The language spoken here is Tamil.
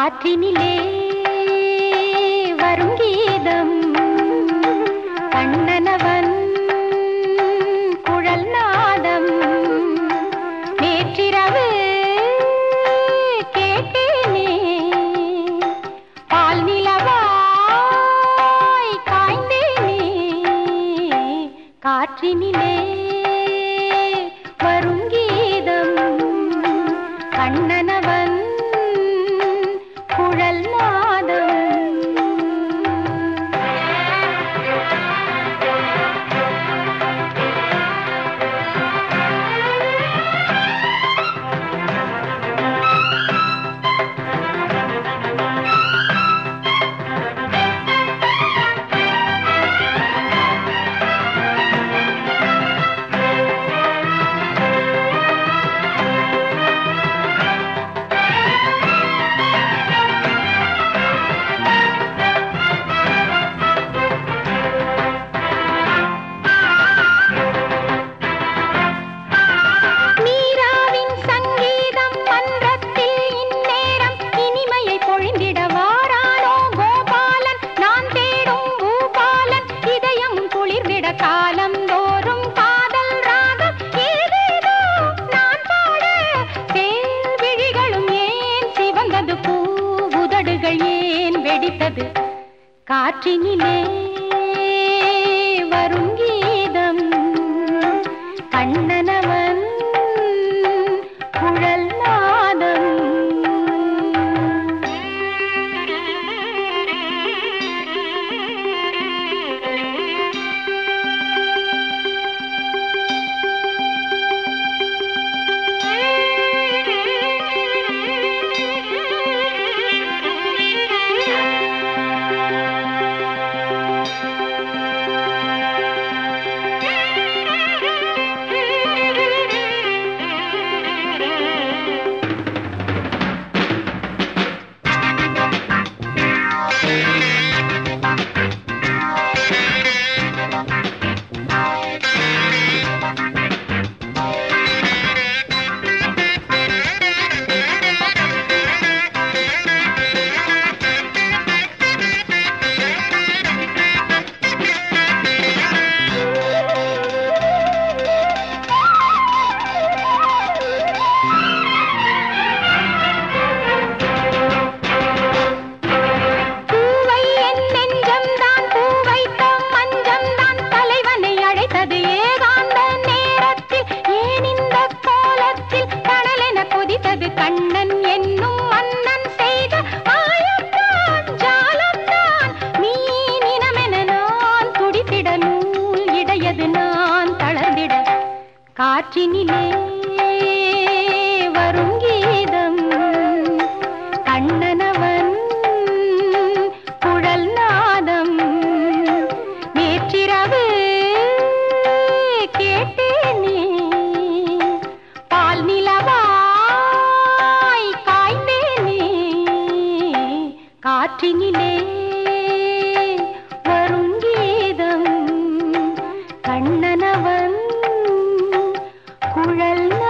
காற்றினிலே வரும் கீதம் கண்ணனவன் குழல் நாதம் நேற்றிரவு கேட்டேனே பால் நிலவாய் காய்ந்தேனே காற்றினிலே வரும் கீதம் கண்ணனவன் குழல் நாதம் மீராவின் சங்கீதம் மன்றத்தில் இந்நேரம் இனிமையை பொழிந்திட வாரானோ கோபாலன் நான் தேடும் பூபாலன் இதயம் குளிர்ந்திட காலம் தோறும் காதல் ராகம் ஏதேதோ நான் பாட தேன் விழிகளும் ஏன் சிவந்தது பூ உதடுகள் ஏன் வெடித்தது காற்றினிலே வரும் கீதம் கண்ணனவன் குழல் நாதம் பூவை என் நெஞ்சம்தான் பூவைத்த மஞ்சம்தான் தலைவனை அழைத்தது ஏகாந்த நேரத்தில் ஏன் இந்த கோலத்தில் கடலென கொதித்தது கண்ணன் என்னும் மன்னன் செய்த மாயத்தான் ஜாலத்தான் மீனினமென நான் துடித்திட நூல் இடையது நான் தளர்ந்திட காற்றினிலே வரும் கீதம் கண்ணனவன் குழல் நாதம் நேற்றிரவு கேட்டேனே பால் நிலவாய் காய்ந்தேனே காற்றினிலே வரும் கீதம் கண்ணனவன் குழல்